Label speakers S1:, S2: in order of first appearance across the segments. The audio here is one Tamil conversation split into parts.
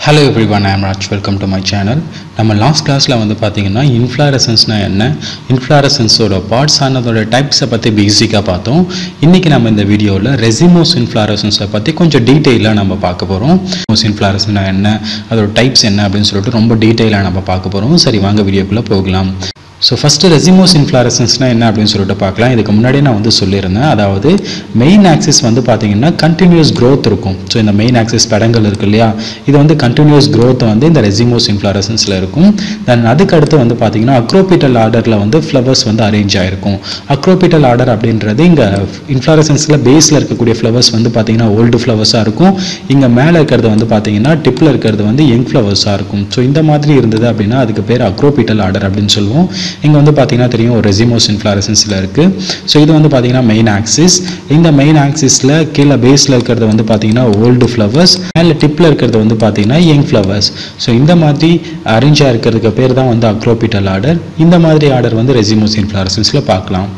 S1: hello everyone I'm Raj welcome to my channel நம்ம லாஸ்ட் கிளாஸில் வந்து பார்த்தீங்கன்னா இன்ஃப்ளாரசன்ஸ்னால் என்ன இன்ஃப்ளாரசன்ஸோட பார்ட்ஸ் ஆனதோட டைப்ஸை பற்றி பேசிக்காக பார்த்தோம் இன்றைக்கி நம்ம இந்த வீடியோவில் ரெசிமோஸ் இன்ஃப்ளாரசன்ஸை பற்றி கொஞ்சம் டீட்டெயிலாக நம்ம பார்க்க போகிறோம் இன்ஃப்ளாரசன்னா என்ன அதோட டைப்ஸ் என்ன அப்படின்னு சொல்லிட்டு ரொம்ப டீட்டெயிலாக நம்ம பார்க்க போகிறோம் சரி வாங்க வீடியோக்குள்ளே போகலாம் ஸோ ஃபஸ்ட்டு ரெசிமோஸ் இன்ஃப்ளாரசன்ஸ்னால் என்ன அப்படின்னு சொல்லிட்டு பார்க்கலாம் இதுக்கு முன்னாடியே நான் வந்து சொல்லியிருந்தேன் அதாவது மெயின் ஆக்சிஸ் வந்து பார்த்தீங்கன்னா கண்டினியூஸ் growth இருக்கும் ஸோ இந்த மெயின் ஆக்சிஸ் படங்கள் இருக்கு இல்லையா இது வந்து கண்டினியூஸ் growth வந்து இந்த ரெசிமோஸ் இன்ஃப்ளாரசன்ஸில் இருக்கும் தென் அதுக்கு அடுத்து வந்து பார்த்தீங்கன்னா அக்ரோபிட்டல் ஆர்டரில் வந்து ஃப்ளவர்ஸ் வந்து அரேஞ்ச் ஆயிருக்கும் அக்ரோபிட்டல் ஆர்டர் அப்படின்றது இங்கே இன்ஃப்ளாரசன்ஸில் பேஸில் இருக்கக்கூடிய ஃப்ளவர்ஸ் வந்து பார்த்தீங்கன்னா ஓல்டு ஃப்ளவர்ஸாக இருக்கும் இங்கே மேலே இருக்கிறது வந்து பார்த்தீங்கன்னா டிப்பில் இருக்கிறது வந்து யங் ஃப்ளவர்ஸாக இருக்கும் ஸோ இந்த மாதிரி இருந்தது அப்படின்னா அதுக்கு பேர் அக்ரோபிட்டல் ஆர்டர் அப்படின்னு சொல்லுவோம் இங்கே வந்து பார்த்தீங்கன்னா தெரியும் ஒரு ரெசிமோஸ் இன்ஃப்ளாரசன்ஸில் இருக்குது ஸோ இது வந்து பார்த்தீங்கன்னா மெயின் ஆக்சிஸ் இந்த மெயின் ஆக்சிஸில் கீழே பேஸில் இருக்கிறது வந்து பார்த்தீங்கன்னா ஓல்டு ஃப்ளவர்ஸ் மேலே டிப்பில் இருக்கிறது வந்து பார்த்தீங்கன்னா யங் ஃப்ளவர்ஸ் ஸோ இந்த மாதிரி அரேஞ்சாக இருக்கிறதுக்கு பேர் தான் வந்து அக்ரோபிட்டல் ஆர்டர் இந்த மாதிரி ஆர்டர் வந்து ரெசிமோஸ் இன்ஃப்ளாரசன்ஸில் பார்க்கலாம்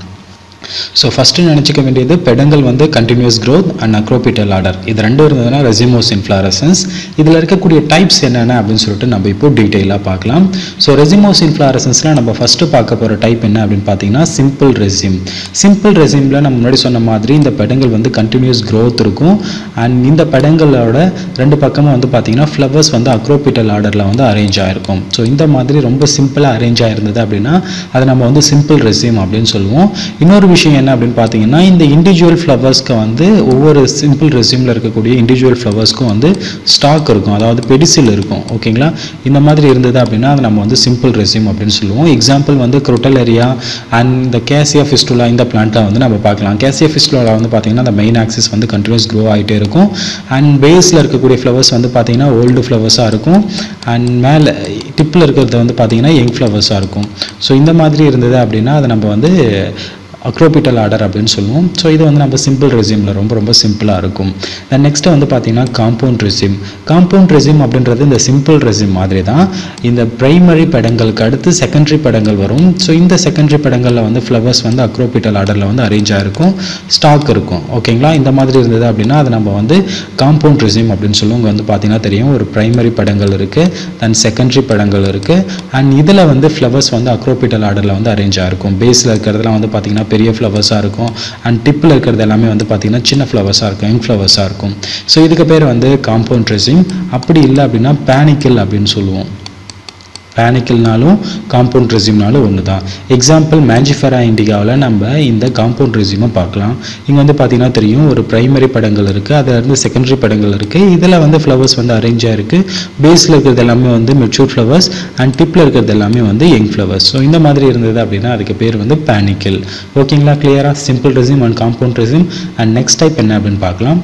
S1: ஸோ ஃபஸ்ட்டு நினச்சிக்க வேண்டியது பெடங்கள் வந்து continuous growth and acropetal order இது ரெண்டும் இருந்ததுன்னா ரெசிமோஸ் இன்ஃப்ளாரசன்ஸ் இதில் இருக்கக்கூடிய டைப்ஸ் என்னென்ன அப்படின்னு சொல்லிட்டு நம்ம இப்போ டீட்டெயிலாக பார்க்கலாம் ஸோ ரெசிமோஸ் இன்ஃப்ளாரசன்ஸில் நம்ம ஃபஸ்ட்டு பார்க்க போகிற டைப் என்ன அப்படின்னு பார்த்தீங்கன்னா சிம்பிள் ரெசிம் சிம்பிள் ரெசிமில் நம்ம முன்னாடி சொன்ன மாதிரி இந்த பெடங்கள் வந்து கண்டினியூஸ் growth இருக்கும் அண்ட் இந்த பெடங்களோட ரெண்டு பக்கமும் வந்து பார்த்தீங்கன்னா ஃப்ளவர்ஸ் வந்து அக்ரோபிட்டல் ஆர்டரில் வந்து அரேஞ்ச் ஆயிருக்கும் ஸோ இந்த மாதிரி ரொம்ப சிம்பிளாக அரேஞ்ச் ஆயிருந்தது அப்படின்னா அதை நம்ம வந்து சிம்பிள் ரெசிம் அப்படின்னு சொல்லுவோம் இன்னொரு விஷயம் என்ன அப்படின்னு பார்த்தீங்கன்னா இந்த இண்டிவிஜுவல் ஃப்ளவர்ஸ்க்கு வந்து ஒவ்வொரு சிம்பிள் ரெசியூமில் இருக்கக்கூடிய இண்டிவிஜுவல் ஃப்ளவர்ஸ்க்கும் வந்து ஸ்டாக் இருக்கும் அதாவது பெடிசில் இருக்கும் ஓகேங்களா இந்த மாதிரி இருந்தது அப்படின்னா அதை நம்ம வந்து சிம்பிள் ரெசியூம் அப்படின்னு சொல்லுவோம் எக்ஸாம்பிள் வந்து குரோட்டலரியா அண்ட் இந்த கேசியா ஃபிஸ்டுலா இந்த பிளான்ட்டை வந்து நம்ம பார்க்கலாம் கேசியா ஃபிஸ்டுலா வந்து பார்த்தீங்கன்னா அந்த மெயின் ஆக்சிஸ் வந்து கண்டினியூஸ் க்ரோ ஆகிட்டே இருக்கும் அண்ட் பேஸில் இருக்கக்கூடிய ஃப்ளவர்ஸ் வந்து பார்த்தீங்கன்னா ஓல்டு ஃப்ளவர்ஸாக இருக்கும் அண்ட் மேலே டிப்பில் இருக்கிறது வந்து பார்த்தீங்கன்னா யங் ஃப்ளவர்ஸாக இருக்கும் ஸோ இந்த மாதிரி இருந்தது அப்படின்னா அதை நம்ம வந்து அக்ரோபிட்டல் ஆர்டர் அப்படின்னு சொல்லுவோம் ஸோ இது வந்து நம்ம சிம்பிள் ரெசியூமில் ரொம்ப ரொம்ப சிம்பிளாக இருக்கும் தென் நெக்ஸ்ட்டு வந்து பார்த்தீங்கன்னா காம்பவுண்ட் ரெசியூம் காம்பவுண்ட் ரெசியூம் அப்படின்றது இந்த சிம்பிள் ரெசியூம் மாதிரி தான் இந்த பிரைமரி படங்களுக்கு அடுத்து செகண்டரி படங்கள் வரும் ஸோ இந்த செகண்டரி படங்களில் வந்து ஃப்ளவர்ஸ் வந்து அக்ரோபிட்டல் ஆர்டரில் வந்து அரேஞ்ச் ஆகிருக்கும் ஸ்டாக் இருக்கும் ஓகேங்களா இந்த மாதிரி இருந்தது அப்படின்னா அதை நம்ம வந்து காம்பவுண்ட் ரெசியூம் அப்படின்னு சொல்லுவோம் இங்கே வந்து பார்த்தீங்கன்னா தெரியும் ஒரு பிரைமரி படங்கள் இருக்குது தென் செகண்டரி படங்கள் இருக்குது அண்ட் இதில் வந்து ஃப்ளவர்ஸ் வந்து அக்ரோபிட்டல் ஆர்டரில் வந்து அரேஞ்ச் ஆகிருக்கும் பேஸில் இருக்கிறதுலாம் வந்து பார்த்தீங்கன்னா பெரிய ஃப்ளவர்ஸாக இருக்கும் அண்ட் டிப்பில் இருக்கிறது எல்லாமே வந்து பார்த்தீங்கன்னா சின்ன ஃப்ளவர்ஸாக இருக்கும் யங் ஃப்ளவர்ஸாக இருக்கும் ஸோ இதுக்கு பேர் வந்து காம்பவுண்ட் ரெசிம் அப்படி இல்லை அப்படின்னா பேனிக்கல் அப்படின்னு சொல்லுவோம் பேனிக்கல்னாலும் காம்பவுண்ட் ரெசியூம்னாலும் ஒன்று தான் எக்ஸாம்பிள் மேஞ்சிஃபெரா இண்டிகாவில் நம்ம இந்த காம்பவுண்ட் ரெசியூமை பார்க்கலாம் இங்கே வந்து பார்த்தீங்கன்னா தெரியும் ஒரு பிரைமரி படங்கள் இருக்குது அதில் இருந்து செகண்டரி படங்கள் இருக்குது இதில் வந்து ஃப்ளவர்ஸ் வந்து அரேஞ்ச் ஆயிருக்கு பேஸில் இருக்கிறது எல்லாமே வந்து மெச்சூர் ஃப்ளவர்ஸ் அண்ட் டிப்பில் இருக்கிறது எல்லாமே வந்து யங் ஃப்ளவர்ஸ் ஸோ இந்த மாதிரி இருந்தது அப்படின்னா அதுக்கு பேர் வந்து பேனிக்கல் ஓகேங்களா கிளியராக simple raceme and compound raceme and next type என்ன அப்படின்னு பார்க்கலாம்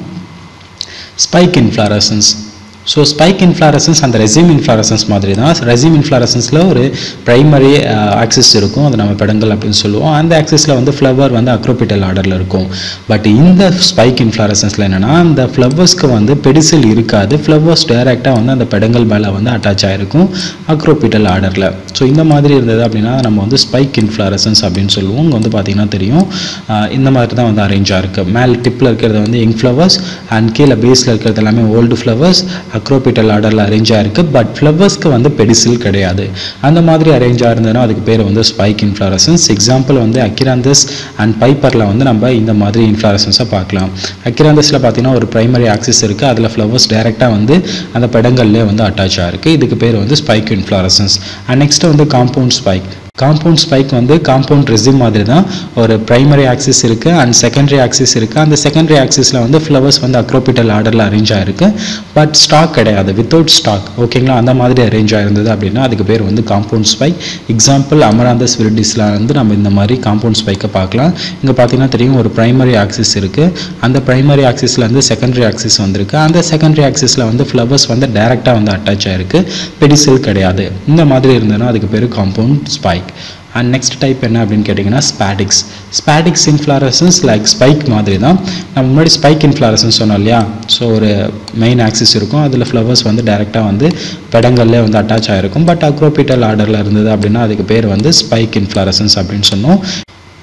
S1: spike inflorescence so spike inflorescence அந்த ரெசிம் இன்ஃப்ளாரசன்ஸ் மாதிரி தான் ரெசிம் இன்ஃப்ளாரசன்ஸில் ஒரு ப்ரைமரி ஆக்சிஸ் இருக்கும் அது நம்ம பெடங்கள் அப்படின்னு சொல்லுவோம் அந்த ஆக்சிஸில் வந்து ஃப்ளவர் வந்து அக்ரோபிட்டல் ஆர்டரில் இருக்கும் பட் இந்த ஸ்பைக் இன்ஃப்ளாரசன்ஸில் என்னென்னா அந்த ஃப்ளவர்ஸ்க்கு வந்து பெடிசில் இருக்காது ஃப்ளவர்ஸ் டைரெக்டாக வந்து அந்த பெடங்கள் மேலே வந்து அட்டாச் ஆகிருக்கும் அக்ரோபிட்டல் ஆர்டரில் ஸோ இந்த மாதிரி இருந்தது அப்படின்னா நம்ம வந்து ஸ்பைக் இன்ஃப்ளாரசன்ஸ் அப்படின்னு சொல்லுவோம் இங்கே வந்து பார்த்தீங்கன்னா தெரியும் ஆஹ் இந்த மாதிரி தான் வந்து அரேஞ்ச் ஆயிருக்கு மேல் டிப்பில் இருக்கிறது வந்து யங் ஃப்ளவர்ஸ் அண்ட் கீழே பேஸில் இருக்கிறது எல்லாமே ஓல்டு ஃப்ளவர்ஸ் அக்ரோபிட்டல் ஆர்டரில் அரேஞ்ச் ஆயிருக்கு பட் ஃப்ளவர்ஸ்க்கு வந்து பெடிசில் கிடையாது அந்த மாதிரி அரேஞ்ச் ஆயிருந்ததுன்னா அதுக்கு பேர் வந்து ஸ்பைக் இன்ஃப்ளாரசன்ஸ் எக்ஸாம்பிள் வந்து அக்கிராந்தஸ் அண்ட் பைப்பரில் வந்து நம்ம இந்த மாதிரி இன்ஃப்ளாரசன்ஸை பார்க்கலாம் அக்கிராந்தஸில் பார்த்தீங்கன்னா ஒரு பிரைமரி ஆக்சிஸ் இருக்குது அதில் ஃப்ளவர்ஸ் டைரெக்டாக வந்து அந்த படங்கள்லேயே வந்து அட்டாச் ஆயிருக்கு இதுக்கு பேர் வந்து ஸ்பைக் இன்ஃப்ளாரசன்ஸ் அண்ட் நெக்ஸ்ட் வந்து காம்பவுண்ட் ஸ்பைக் காம்பவுண்ட் ஸ்பைக் வந்து காம்பவுண்ட் ரெசிம் மாதிரி தான் ஒரு பிரைமரி ஆக்சிஸ் இருக்குது அண்ட் செகண்டரி ஆக்சிஸ் இருக்குது அந்த செகண்டரி ஆக்சிஸில் வந்து ஃப்ளவர்ஸ் வந்து அக்ரோபிட்டல் ஆர்டரில் அரேஞ்ச் ஆயிருக்கு பட் ஸ்டாக் கிடையாது வித்தவுட் ஸ்டாக் ஓகேங்களா அந்த மாதிரி அரேஞ்ச் ஆயிருந்தது அப்படின்னா அதுக்கு பேர் வந்து காம்பவுண்ட் ஸ்பைக் எக்ஸாம்பிள் அமராந்தஸ் விரிடிஸில் வந்து நம்ம இந்த மாதிரி காம்பவுண்ட் ஸ்பைக்கை பார்க்கலாம் இங்கே பார்த்தீங்கன்னா தெரியும் ஒரு பிரைமரி ஆக்சிஸ் இருக்குது அந்த பிரைமரி ஆக்சிஸில் வந்து செகண்டரி ஆக்சிஸ் வந்திருக்கு அந்த செகண்டரி ஆக்சிஸில் வந்து ஃப்ளவர்ஸ் வந்து டைரெக்டாக வந்து அட்டாச் ஆயிருக்கு பெடிசில் கிடையாது இந்த மாதிரி இருந்ததுன்னா அதுக்கு பேர் compound spike and next type என்ன அப்படின்னு கேட்டிங்கன்னா spadix spadix inflorescence like spike மாதிரி தான் நம்ம முன்னாடி ஸ்பைக் இன்ஃப்ளாரசன்ஸ் சொன்னோம் இல்லையா ஸோ ஒரு மெயின் ஆக்சிஸ் இருக்கும் அதில் ஃப்ளவர்ஸ் வந்து டேரெக்டாக வந்து பெடங்கள்லேயே வந்து அட்டாச் ஆகிருக்கும் பட் அக்ரோபிட்டல் ஆர்டரில் இருந்தது அப்படின்னா அதுக்கு பேர் வந்து ஸ்பைக் இன்ஃப்ளாரசன்ஸ் அப்படின்னு சொன்னோம்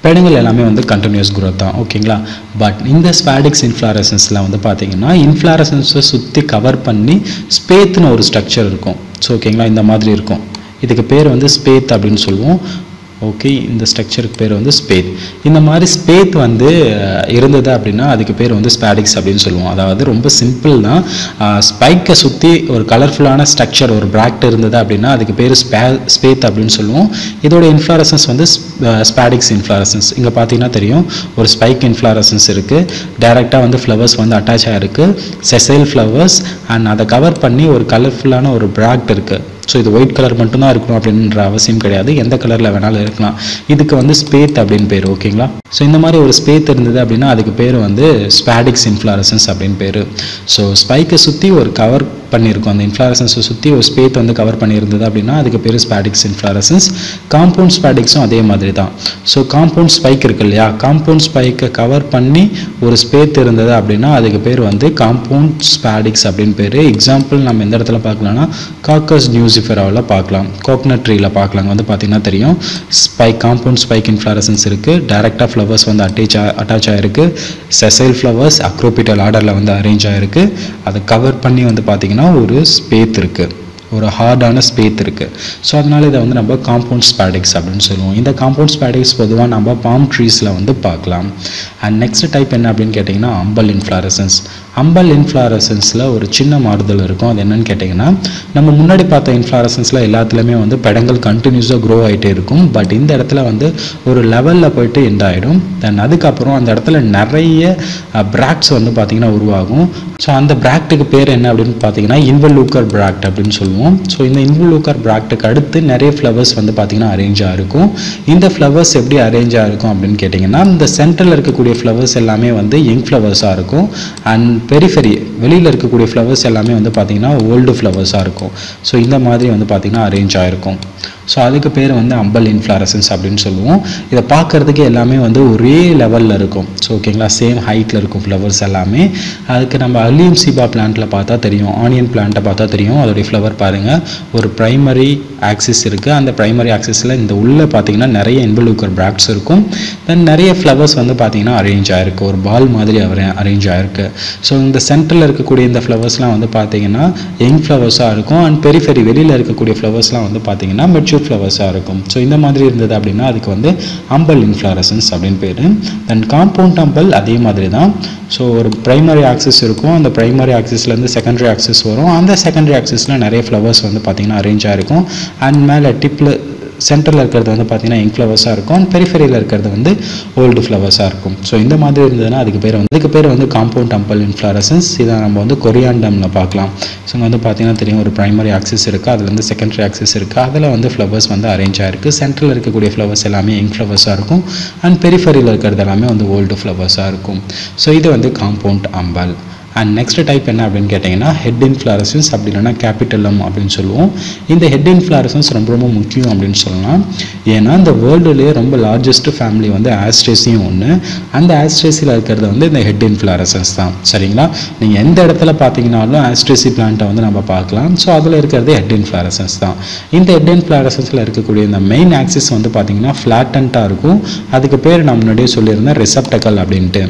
S1: பெடங்கள் எல்லாமே வந்து கண்டினியூஸ் growth தான் ஓகேங்களா பட் இந்த ஸ்பாடிக்ஸ் இன்ஃப்ளாரசன்ஸில் வந்து பார்த்தீங்கன்னா இன்ஃப்ளாரசன்ஸை சுற்றி கவர் பண்ணி ஸ்பேத்துன்னு ஒரு ஸ்ட்ரக்சர் இருக்கும் ஸோ ஓகேங்களா இந்த மாதிரி இருக்கும் இதுக்கு பேர் வந்து ஸ்பேத் அப்படின்னு சொல்லுவோம் ஓகே இந்த ஸ்ட்ரக்சருக்கு பேர் வந்து ஸ்பேத் இந்த மாதிரி ஸ்பேத் வந்து அஹ், இருந்தது அப்படின்னா அதுக்கு பேர் வந்து ஸ்பாடிக்ஸ் அப்படின்னு சொல்லுவோம் அதாவது ரொம்ப சிம்பிள் தான் ஸ்பைக்கை சுற்றி ஒரு கலர்ஃபுல்லான ஸ்ட்ரக்சர் ஒரு பிராக்ட் இருந்தது அப்படின்னா அதுக்கு பேர் ஸ்பே ஸ்பேத் அப்படின்னு சொல்லுவோம் இதோட இன்ஃப்ளாரசன்ஸ் வந்து ஸ்பாடிக்ஸ் இன்ஃப்ளாரசன்ஸ் இங்கே பார்த்தீங்கன்னா தெரியும் ஒரு ஸ்பைக் இன்ஃப்ளாரசன்ஸ் இருக்குது டைரெக்டாக வந்து ஃப்ளவர்ஸ் வந்து அட்டாச் ஆகிருக்கு செசைல் ஃப்ளவர்ஸ் அண்ட் அதை கவர் பண்ணி ஒரு கலர்ஃபுல்லான ஒரு பிராக்ட் இருக்குது ஸோ இது ஒயிட் கலர் மட்டும்தான் இருக்கணும் அப்படின்ற அவசியம் கிடையாது எந்த கலரில் வேணாலும் இருக்கலாம் இதுக்கு வந்து ஸ்பேத் அப்படின்னு பேர் ஓகேங்களா ஸோ இந்த மாதிரி ஒரு ஸ்பேத் இருந்தது அப்படின்னா அதுக்கு பேர் வந்து ஸ்பாடிக்ஸ் இன்ஃப்ளாரசன்ஸ் அப்படின்னு பேர் ஸோ ஸ்பைக்கை சுற்றி ஒரு கவர் பண்ணியிருக்கோம் அந்த இன்ஃப்ளாரசன்ஸை சுற்றி ஒரு ஸ்பேத் வந்து கவர் பண்ணியிருந்தது அப்படின்னா அதுக்கு பேர் ஸ்பாடிக்ஸ் இன்ஃப்ளாரசன்ஸ் காம்பவுண்ட் ஸ்பாடிக்ஸும் அதே மாதிரி தான் ஸோ காம்பவுண்ட் ஸ்பைக் இருக்கு இல்லையா காம்பவுண்ட் ஸ்பைக்கை கவர் பண்ணி ஒரு ஸ்பேத் இருந்தது அப்படின்னா அதுக்கு பேர் வந்து காம்பவுண்ட் ஸ்பாடிக்ஸ் அப்படின்னு பேர் எக்ஸாம்பிள் நம்ம எந்த இடத்துல பார்க்கலாம்னா காக்கஸ் நியூசிஃபெராவில் பார்க்கலாம் கோகனட் ட்ரீல பார்க்கலாம் வந்து பார்த்தீங்கன்னா தெரியும் ஸ்பைக் காம்பவுண்ட் ஸ்பைக் இன்ஃப்ளாரசன்ஸ் இருக்குது டைரெக்டாக ஃப்ளவர்ஸ் வந்து அட்டேச் அட்டாச் ஆகிருக்கு செசைல் ஃப்ளவர்ஸ் அக்ரோபிட்டல் ஆர்டரில் வந்து அரேஞ்ச் ஆகிருக்கு அதை கவர் பண்ணி வந்து பார்த்தீங்கன்னா ஒரு ஸ்பேத் இருக்குது ஒரு ஹார்டான ஸ்பேத் இருக்குது ஸோ அதனால இதை வந்து நம்ம காம்பவுண்ட் ஸ்பாடிக்ஸ் அப்படின்னு சொல்லுவோம் இந்த காம்பவுண்ட் ஸ்பாடிக்ஸ் பொதுவாக நம்ம பாம் ட்ரீஸில் வந்து பார்க்கலாம் அண்ட் நெக்ஸ்ட் டைப் என்ன அப்படின்னு கேட்டிங்கன்னா அம்பல் இன்ஃப்ளாரசன்ஸ் அம்பல் இன்ஃப்ளாரசன்ஸில் ஒரு சின்ன மாறுதல் இருக்கும் அது என்னன்னு கேட்டிங்கன்னா நம்ம முன்னாடி பார்த்த இன்ஃப்ளாரசன்ஸில் எல்லாத்துலேயுமே வந்து பெடங்கள் கண்டினியூஸாக க்ரோ ஆகிட்டே இருக்கும் பட் இந்த இடத்துல வந்து ஒரு லெவலில் போயிட்டு எண்ட் ஆகிடும் தென் அதுக்கப்புறம் அந்த இடத்துல நிறைய பிராக்ட்ஸ் வந்து பார்த்திங்கன்னா உருவாகும் ஸோ அந்த பிராக்ட்டுக்கு பேர் என்ன அப்படின்னு பார்த்தீங்கன்னா இன்வலூக்கர் பிராக்ட் அப்படின்னு சொல்லுவோம் ஸோ இந்த இன்வலூக்கர் பிராக்ட்டுக்கு அடுத்து நிறைய ஃப்ளவர்ஸ் வந்து பார்த்திங்கன்னா அரேஞ்ச் ஆகிருக்கும் இந்த ஃப்ளவர்ஸ் எப்படி அரேஞ்ச் ஆகிருக்கும் அப்படின்னு கேட்டிங்கன்னா இந்த சென்டரில் இருக்கக்கூடிய ஃப்ளவர்ஸ் எல்லாமே வந்து யங் ஃப்ளவர்ஸாக இருக்கும் அண்ட் பெரிஃபெரி வெளியில் இருக்கக்கூடிய ஃப்ளவர்ஸ் எல்லாமே வந்து பார்த்திங்கன்னா ஓல்டு ஃப்ளவர்ஸாக இருக்கும் ஸோ இந்த மாதிரி வந்து பார்த்திங்கன்னா அரேஞ்ச் ஆகிருக்கும் ஸோ அதுக்கு பேர் வந்து அம்பல் இன்ஃப்ளாரசன்ஸ் அப்படின்னு சொல்லுவோம் இதை பார்க்கறதுக்கு எல்லாமே வந்து ஒரே லெவலில் இருக்கும் ஸோ ஓகேங்களா சேம் ஹைட்டில் இருக்கும் ஃப்ளவர்ஸ் எல்லாமே அதுக்கு நம்ம அலியம் சீபா பிளான்ட்டில் பார்த்தா தெரியும் ஆனியன் பிளான்ட்டை பார்த்தா தெரியும் அதோடைய ஃப்ளவர் பாருங்கள் ஒரு ப்ரைமரி ஆக்சிஸ் இருக்குது அந்த ப்ரைமரி ஆக்சிஸில் இந்த உள்ளே பார்த்தீங்கன்னா நிறைய இன்வலூக்கர் பிராக்ட்ஸ் இருக்கும் தென் நிறைய ஃப்ளவர்ஸ் வந்து பார்த்தீங்கன்னா அரேஞ்ச் ஆயிருக்கு ஒரு பால் மாதிரி அரேஞ்ச் ஆயிருக்கு ஸோ இந்த சென்டரில் இருக்கக்கூடிய இந்த ஃப்ளவர்ஸ்லாம் வந்து பார்த்தீங்கன்னா யங் ஃப்ளவர்ஸாக இருக்கும் அண்ட் பெரிஃபெரி வெளியில் இருக்கக்கூடிய ஃப்ளவர்ஸ்லாம் வந்து பார்த்தீங்கன்னா மெச்சூர் ஃப்ளவர்ஸாக இருக்கும் ஸோ இந்த மாதிரி இருந்தது அப்படின்னா அதுக்கு வந்து அம்பல் இன்ஃப்ளாரசன்ஸ் அப்படின்னு பேர் தென் காம்பவுண்ட் அம்பல் அதே மாதிரி தான் ஸோ ஒரு ப்ரைமரி ஆக்சிஸ் இருக்கும் அந்த ப்ரைமரி ஆக்சிஸ்லேருந்து செகண்டரி ஆக்சிஸ் வரும் அந்த செகண்டரி ஆக்சிஸில் நிறைய ஃப்ளவர்ஸ் வந்து பார்த்திங்கன்னா அரேஞ்ச் ஆகிருக்கும் அண்ட் மேலே டிப்பில் சென்டரில் இருக்கிறது வந்து பார்த்தீங்கன்னா யங் ஃப்ளவர்ஸாக இருக்கும் அண்ட் பெரிஃபெரியில் இருக்கிறது வந்து ஓல்டு ஃப்ளவர்ஸாக இருக்கும் ஸோ இந்த மாதிரி இருந்ததுன்னா அதுக்கு பேர் வந்து அதுக்கு பேர் வந்து காம்பவுண்ட் டம்பல் இன்ஃப்ளாரசன்ஸ் இதை நம்ம வந்து கொரியாண்டமில் பார்க்கலாம் ஸோ இங்கே வந்து பார்த்தீங்கன்னா தெரியும் ஒரு ப்ரைமரி ஆக்சிஸ் இருக்குது அதில் வந்து செகண்டரி ஆக்சிஸ் இருக்குது அதில் வந்து ஃப்ளவர்ஸ் வந்து அரேஞ்ச் ஆகிருக்கு சென்டரில் இருக்கக்கூடிய ஃப்ளவர்ஸ் எல்லாமே யங் ஃப்ளவர்ஸாக இருக்கும் அண்ட் பெரிஃபெரியில் இருக்கிறது எல்லாமே வந்து ஓல்டு ஃப்ளவர்ஸாக இருக்கும் ஸோ இது வந்து compound umbel and next type என்ன அப்படின்னு கேட்டிங்கன்னா ஹெட் இன்ஃப்ளாரசன்ஸ் அப்படி இல்லைன்னா கேபிட்டலம் அப்படின்னு சொல்லுவோம் இந்த ஹெட் இன்ஃப்ளாரசன்ஸ் ரொம்ப ரொம்ப முக்கியம் அப்படின்னு சொல்லலாம் ஏன்னா இந்த வேர்ல்டுலேயே ரொம்ப லார்ஜஸ்ட் ஃபேமிலி வந்து ஆஸ்ட்ரேசியும் ஒன்று அந்த ஆஸ்ட்ரேசியில் இருக்கிறது வந்து இந்த ஹெட் இன்ஃப்ளாரசன்ஸ் தான் சரிங்களா நீங்கள் எந்த இடத்துல பார்த்தீங்கன்னாலும் ஆஸ்ட்ரேசி பிளான்ட்டை வந்து நம்ம பார்க்கலாம் ஸோ அதில் இருக்கிறது ஹெட் இன்ஃப்ளாரசன்ஸ் தான் இந்த ஹெட் இன்ஃப்ளாரசன்ஸில் இருக்கக்கூடிய இந்த மெயின் ஆக்சிஸ் வந்து பார்த்தீங்கன்னா ஃப்ளாட்டண்ட்டாக இருக்கும் அதுக்கு பேர் நான் முன்னாடியே சொல்லியிருந்தேன் ரிசப்டக்கல் அப்படின்ட்டு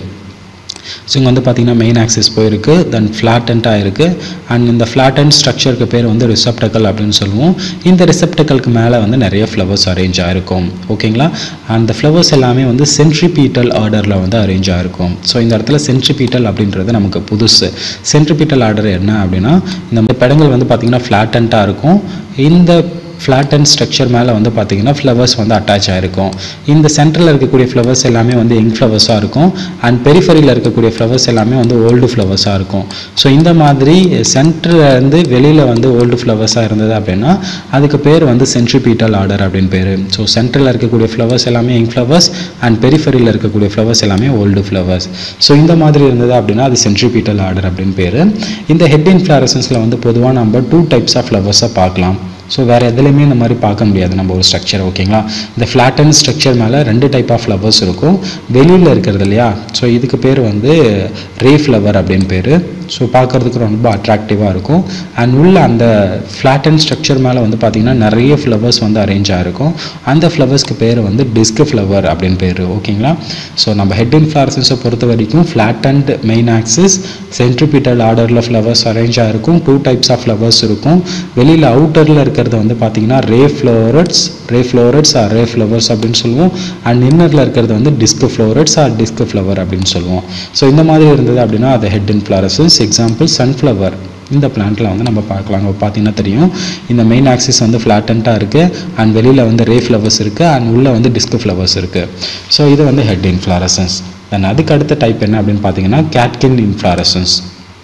S1: ஸோ இங்கே வந்து பார்த்தீங்கன்னா மெயின் ஆக்சிஸ் போயிருக்கு தென் ஃப்ளாட்டண்ட்டாக இருக்குது அண்ட் இந்த ஃப்ளாட்டன் ஸ்ட்ரக்சருக்கு பேர் வந்து ரிசப்டக்கல் அப்படின்னு சொல்லுவோம் இந்த ரிசப்டக்கலுக்கு மேலே வந்து நிறைய ஃப்ளவர்ஸ் அரேஞ்ச் ஆகிருக்கும் ஓகேங்களா அந்த ஃப்ளவர்ஸ் எல்லாமே வந்து சென்ட்ரிபீட்டல் ஆர்டரில் வந்து அரேஞ்ச் ஆகிருக்கும் ஸோ இந்த இடத்துல சென்ட்ரிபீட்டல் அப்படின்றது நமக்கு புதுசு சென்ட்ரிபீட்டல் ஆர்டர் என்ன அப்படின்னா இந்த படங்கள் வந்து பார்த்திங்கன்னா ஃப்ளாட்டண்ட்டாக இருக்கும் இந்த ஃப்ளாட் அண்ட் ஸ்ட்ரக்சர் மேலே வந்து பார்த்தீங்கன்னா ஃப்ளவர்ஸ் வந்து அட்டாச் ஆகிருக்கும் இந்த சென்டரில் இருக்கக்கூடிய ஃப்ளவர்ஸ் எல்லாமே வந்து யங் ஃப்ளவர்ஸாக இருக்கும் அண்ட் பெரிஃபரியில் இருக்கக்கூடிய ஃப்ளவர்ஸ் எல்லாமே வந்து ஓல்டு ஃப்ளவர்ஸாக இருக்கும் ஸோ இந்த மாதிரி சென்டர்லேருந்து வெளியில் வந்து ஓல்டு ஃப்ளவர்ஸாக இருந்தது அப்படின்னா அதுக்கு பேர் வந்து சென்ட்ரிபீட்டல் ஆர்டர் அப்படின்னு பேர் ஸோ சென்டரில் இருக்கக்கூடிய ஃப்ளவர்ஸ் எல்லாமே யங் ஃப்ளவர்ஸ் அண்ட் பெரிஃபரியில் இருக்கக்கூடிய ஃப்ளவர்ஸ் எல்லாமே ஓல்டு ஃப்ளவர்ஸ் ஸோ இந்த மாதிரி இருந்தது அப்படின்னா அது சென்ட்ரிபீட்டல் ஆர்டர் அப்படின்னு பேர் இந்த ஹெட் இன்ஃப்ளாரசன்ஸில் வந்து பொதுவாக நம்ம டூ டைப்ஸ் ஆஃப் ஃப்ளவர்ஸை பார்க்கலாம் ஸோ வேறு எதுலையுமே இந்த மாதிரி பார்க்க முடியாது நம்ம ஒரு ஸ்ட்ரக்சர் ஓகேங்களா இந்த ஃப்ளாட்டன் ஸ்ட்ரக்சர் மேலே ரெண்டு டைப் ஆஃப் ஃப்ளவர்ஸ் இருக்கும் வெளியில் இருக்கிறது இல்லையா ஸோ இதுக்கு பேர் வந்து ரே ஃப்ளவர் அப்படின்னு பேர் ஸோ பார்க்குறதுக்கு ரொம்ப அட்ராக்டிவாக இருக்கும் அண்ட் உள்ள அந்த ஃப்ளாட் அண்ட் ஸ்ட்ரக்சர் மேலே வந்து பார்த்திங்கன்னா நிறைய ஃப்ளவர்ஸ் வந்து அரேஞ்ச் ஆகிருக்கும் அந்த ஃப்ளவர்ஸ்க்கு பேர் வந்து டிஸ்க் ஃப்ளவர் அப்படின்னு பேர் ஓகேங்களா ஸோ நம்ம ஹெட் இன்ஃப்ளாரசன்ஸை பொறுத்த வரைக்கும் flat and main axis centripetal ஆர்டரில் ஃப்ளவர்ஸ் அரேஞ்ச் ஆகிருக்கும் டூ டைப்ஸ் ஆஃப் ஃப்ளவர்ஸ் இருக்கும் வெளியில் அவுட்டரில் இருக்கிறது வந்து பார்த்திங்கன்னா ray florets ray florets or ray flowers அப்படின்னு சொல்லுவோம் அண்ட் இன்னரில் இருக்கிறது வந்து disc florets or disc flower அப்படின்னு சொல்லுவோம் ஸோ இந்த மாதிரி இருந்தது அப்படின்னா அது ஹெட் இன்ஃப்ளாரசன்ஸ் எக்ஸாம்பிள் சன்ஃப்ளவர் இந்த பிளான்ட்டில் வந்து நம்ம பார்க்கலாம் பார்த்தீங்கன்னா தெரியும் இந்த மெயின் ஆக்சிஸ் வந்து ஃப்ளாட்டண்ட்டாக இருக்குது அண்ட் வெளியில் வந்து ரே ஃப்ளவர்ஸ் இருக்குது அண்ட் உள்ளே வந்து டிஸ்க் ஃப்ளவர்ஸ் இருக்குது ஸோ இது வந்து ஹெட் இன்ஃப்ளாரசன்ஸ் தென் அதுக்கு அடுத்த டைப் என்ன அப்படின்னு பார்த்தீங்கன்னா கேட்கின் இன்ஃப்ளாரசன்ஸ்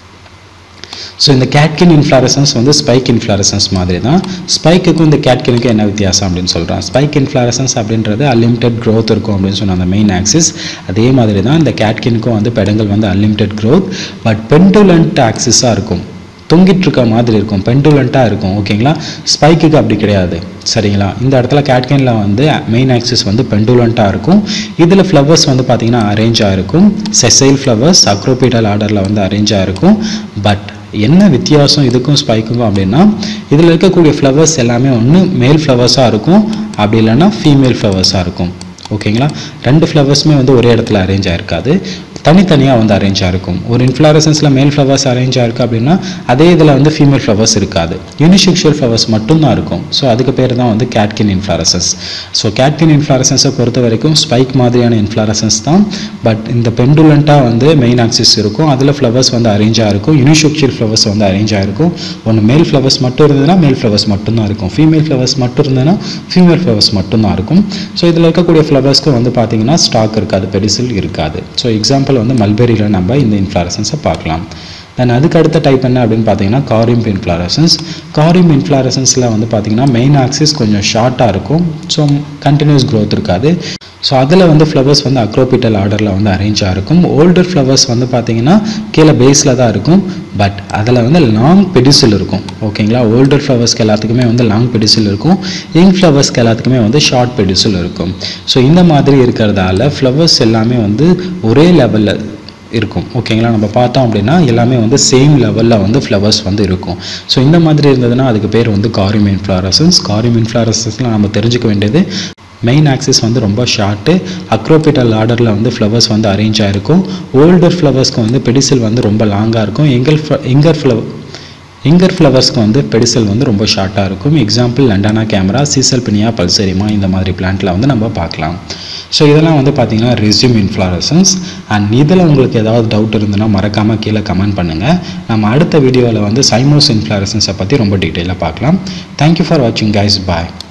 S1: ஸோ இந்த கேட்கின் இன்ஃப்ளாரசன்ஸ் வந்து ஸ்பைக் இன்ஃப்ளாரசன்ஸ் மாதிரி தான் ஸ்பைக்குக்கும் இந்த கேட்கினுக்கும் என்ன வித்தியாசம் அப்படின்னு சொல்கிறேன் ஸ்பைக் இன்ஃப்ளாரசன்ஸ் அப்படின்றது அன்லிமிட்டெட் க்ரோத் இருக்கும் அப்படின்னு சொன்ன அந்த மெயின் ஆக்சிஸ் அதே மாதிரி தான் இந்த கேட்கினுக்கும் வந்து பெடங்கள் வந்து அன்லிமிட்டெட் க்ரோத் பட் பெண்டுலண்ட் ஆக்சிஸாக இருக்கும் தொங்கிட்டு இருக்க மாதிரி இருக்கும் பெண்டுலண்ட்டாக இருக்கும் ஓகேங்களா ஸ்பைக்குக்கு அப்படி கிடையாது சரிங்களா இந்த இடத்துல கேட்கனில் வந்து மெயின் ஆக்சிஸ் வந்து பெண்டுலண்ட்டாக இருக்கும் இதில் ஃப்ளவர்ஸ் வந்து பார்த்திங்கன்னா அரேஞ்ச் ஆகிருக்கும் செசைல் ஃப்ளவர்ஸ் அக்ரோபீட்டல் ஆர்டரில் வந்து அரேஞ்ச் ஆகிருக்கும் பட் என்ன வித்தியாசம் இதுக்கும் ஸ்பைக்குக்கும் அப்படின்னா இதில் இருக்கக்கூடிய ஃப்ளவர்ஸ் எல்லாமே ஒன்று மேல் ஃப்ளவர்ஸாக இருக்கும் அப்படி இல்லைன்னா ஃபீமேல் ஃப்ளவர்ஸாக இருக்கும் ஓகேங்களா ரெண்டு ஃப்ளவர்ஸுமே வந்து ஒரே இடத்துல அரேஞ்ச் ஆயிருக்காது தனித்தனியாக வந்து அரேஞ்ச் ஆகிருக்கும் ஒரு இன்ஃப்ளாரசன்ஸில் மேல் ஃப்ளவர்ஸ் அரேஞ்ச் ஆயிருக்கு அப்படின்னா அதே இதில் வந்து ஃபீமேல் ஃப்ளவர்ஸ் இருக்காது யூனிசெக்ஷுவல் ஃப்ளவர்ஸ் மட்டும்தான் இருக்கும் ஸோ அதுக்கு பேர் தான் வந்து கேட்கின் இன்ஃப்ளாரசன்ஸ் ஸோ கேட்கின் இன்ஃப்ளாரசன்ஸை பொறுத்த வரைக்கும் ஸ்பைக் மாதிரியான இன்ஃப்ளாரசன்ஸ் தான் பட் இந்த பெண்டுலண்ட்டாக வந்து மெயின் ஆக்சிஸ் இருக்கும் அதில் ஃப்ளவர்ஸ் வந்து அரேஞ்ச் ஆகிருக்கும் யூனிசெக்ஷுவல் ஃப்ளவர்ஸ் வந்து அரேஞ்ச் ஆகிருக்கும் ஒன்று மேல் ஃப்ளவர்ஸ் மட்டும் இருந்ததுன்னா மேல் ஃப்ளவர்ஸ் மட்டும்தான் இருக்கும் ஃபீமேல் ஃப்ளவர்ஸ் மட்டும் இருந்ததுன்னா ஃபீமேல் ஃப்ளவர்ஸ் மட்டும்தான் இருக்கும் ஸோ இதில் இருக்கக்கூடிய ஃப்ளவர்ஸ்க்கு வந்து பார்த்தீங்கன்னா ஸ்டாக் இருக்காது பெரிசில் இருக்காது ஸோ எக்ஸாம்பிள் வந்து மல்பெரியில் நம்ம இந்த இன்ஃப்ளாரசன்ஸை பார்க்கலாம் தென் அதுக்கு அடுத்த டைப் என்ன அப்படின்னு பார்த்தீங்கன்னா காரிம் இன்ஃப்ளாரசன்ஸ் காரிம் இன்ஃப்ளாரசன்ஸில் வந்து பார்த்தீங்கன்னா மெயின் ஆக்சிஸ் கொஞ்சம் ஷார்ட்டாக இருக்கும் ஸோ கண்டினியூஸ் க்ரோத் இருக்காது ஸோ அதில் வந்து ஃப்ளவர்ஸ் வந்து அக்ரோபிட்டல் ஆர்டரில் வந்து அரேஞ்ச் ஆகிருக்கும் ஓல்டர் ஃப்ளவர்ஸ் வந்து பார்த்தீங்கன்னா கீழே பேஸில் தான் இருக்கும் பட் அதில் வந்து லாங் பெடிசில் இருக்கும் ஓகேங்களா ஓல்டர் ஃப்ளவர்ஸ்க்கு எல்லாத்துக்குமே வந்து லாங் பெடிசில் இருக்கும் யங் ஃப்ளவர்ஸ்க்கு எல்லாத்துக்குமே வந்து ஷார்ட் பெடிசில் இருக்கும் ஸோ இந்த மாதிரி இருக்கிறதால ஃப்ளவர்ஸ் எல்லாமே வந்து ஒரே லெவலில் இருக்கும் ஓகேங்களா நம்ம பார்த்தோம் அப்படின்னா எல்லாமே வந்து சேம் லெவலில் வந்து ஃப்ளவர்ஸ் வந்து இருக்கும் ஸோ இந்த மாதிரி இருந்ததுன்னா அதுக்கு பேர் வந்து காரிம் இன்ஃப்ளாரசன்ஸ் காரிம் இன்ஃப்ளாரசன்ஸில் நம்ம தெரிஞ்சுக்க வேண்டியது மெயின் ஆக்சிஸ் வந்து ரொம்ப ஷார்ட்டு அக்ரோபிட்டல் ஆர்டரில் வந்து ஃப்ளவர்ஸ் வந்து அரேஞ்ச் ஆகிருக்கும் ஓல்டர் ஃப்ளவர்ஸ்க்கு வந்து பெடிசில் வந்து ரொம்ப லாங்காக இருக்கும் எங்கல் எங்கர் ஃப்ளவர் இங்கர் ஃப்ளவர்ஸ்க்கு வந்து பெடிசல் வந்து ரொம்ப ஷார்ட்டாக இருக்கும் எக்ஸாம்பிள் லண்டானா கேமரா சீசல் பினியா பல்சரிமா இந்த மாதிரி பிளான்ட்டில் வந்து நம்ம பார்க்கலாம் ஸோ இதெல்லாம் வந்து பார்த்தீங்கன்னா ரெஸ்யூம் இன்ஃப்ளாரசன்ஸ் அண்ட் இதில் உங்களுக்கு ஏதாவது டவுட் இருந்ததுன்னா மறக்காமல் கீழே கமெண்ட் பண்ணுங்கள் நம்ம அடுத்த வீடியோவில் வந்து சைமோஸ் இன்ஃப்ளாரசன்ஸை பற்றி ரொம்ப டீட்டெயிலாக பார்க்கலாம் தேங்க்யூ ஃபார் வாட்சிங் கைஸ் பாய்